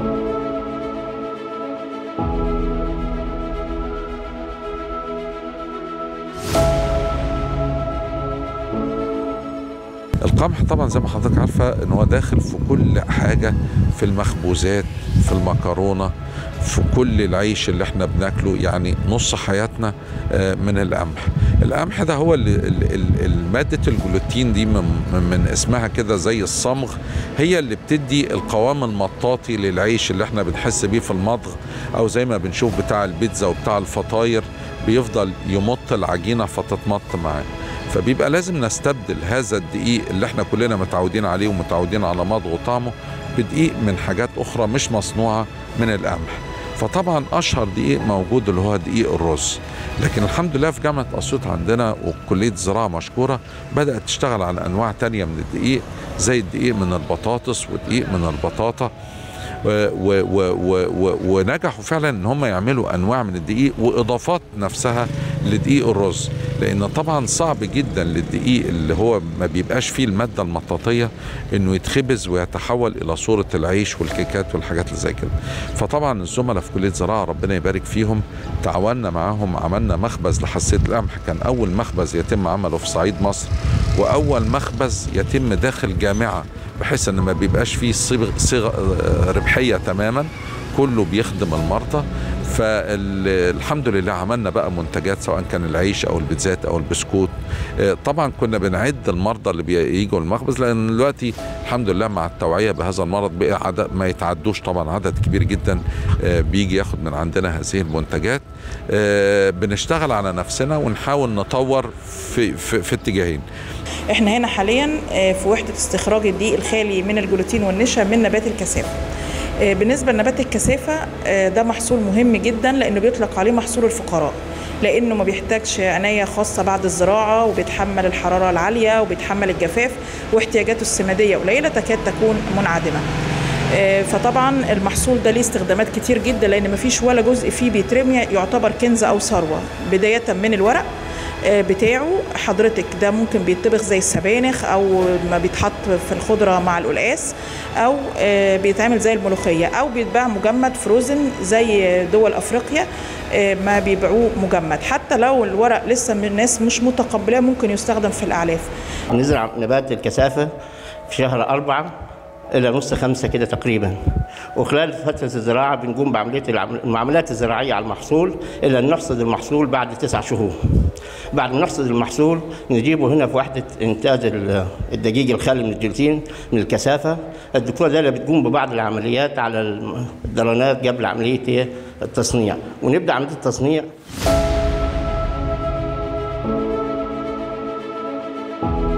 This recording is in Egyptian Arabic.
القمح طبعا زي ما حضرتك عارفه ان هو داخل في كل حاجه في المخبوزات في المكرونه في كل العيش اللي احنا بناكله يعني نص حياتنا آه، من القمح القمح ده هو اللي ال- ال- ال- ماده الجلوتين دي من, من- من اسمها كده زي الصمغ هي اللي بتدي القوام المطاطي للعيش اللي احنا بنحس بيه في المضغ او زي ما بنشوف بتاع البيتزا وبتاع الفطاير بيفضل يمط العجينه فتتمط معاه فبيبقى لازم نستبدل هذا الدقيق اللي احنا كلنا متعودين عليه ومتعودين على مضغه وطعمه بدقيق من حاجات اخرى مش مصنوعه من القمح فطبعا اشهر دقيق موجود اللي هو دقيق الرز لكن الحمد لله في جامعه اسيوط عندنا وكليه الزراعه مشكوره بدات تشتغل على انواع تانية من الدقيق زي الدقيق من البطاطس ودقيق من البطاطا و و و و و ونجحوا فعلا ان هم يعملوا انواع من الدقيق واضافات نفسها لدقيق الرز لان طبعا صعب جدا للدقيق اللي هو ما بيبقاش فيه الماده المطاطيه انه يتخبز ويتحول الى صوره العيش والكيكات والحاجات اللي زي كده فطبعا الزملاء في كليه زراعه ربنا يبارك فيهم تعاوننا معاهم عملنا مخبز لحساسيه القمح كان اول مخبز يتم عمله في صعيد مصر واول مخبز يتم داخل جامعه بحيث ان ما بيبقاش فيه صيغ صيغ آه، ربحيه تماما كله بيخدم المرضى فالحمد لله عملنا بقى منتجات سواء كان العيش او البيتزات او البسكوت آه، طبعا كنا بنعد المرضى اللي بيجوا المخبز لان دلوقتي الحمد لله مع التوعيه بهذا المرض بقى عدد ما يتعدوش طبعا عدد كبير جدا آه، بيجي ياخد من عندنا هذه المنتجات آه، بنشتغل على نفسنا ونحاول نطور في في, في اتجاهين احنا هنا حاليا آه، في وحده استخراج الدقيق الخالي من الجلوتين والنشا من نبات الكثافه آه، بالنسبه لنبات الكثافه آه، ده محصول مهم جدا لانه بيطلق عليه محصول الفقراء لانه ما بيحتاجش عنايه خاصه بعد الزراعه وبيتحمل الحراره العاليه وبيتحمل الجفاف واحتياجاته السماديه قليله تكاد تكون منعدمه آه، فطبعا المحصول ده ليه استخدامات كتير جدا لان مفيش ولا جزء فيه بيترمي يعتبر كنز او ثروه بدايه من الورق آه، بتاعه حضرتك ده ممكن بيتطبخ زي السبانخ او ما بيتحط في الخضره مع القلقاس او آه، بيتعمل زي الملوخيه او بيتباع مجمد فروزن زي دول افريقيا آه، ما بيبيعوه مجمد حتى لو الورق لسه من الناس مش متقبلاه ممكن يستخدم في الاعلاف نزرع نبات الكثافة في شهر أربعة إلى نص خمسة كده تقريبا وخلال فترة الزراعة بنقوم بعملية العم- المعاملات الزراعية على المحصول إلى أن نحصد المحصول بعد تسع شهور بعد ما نحصد المحصول نجيبه هنا في وحدة إنتاج ال- الدقيق الخالي من الجلوتين من الكثافة الدكتورة داليا بتقوم ببعض العمليات على الدرانات قبل عملية إيه؟ التصنيع ونبدأ عملية التصنيع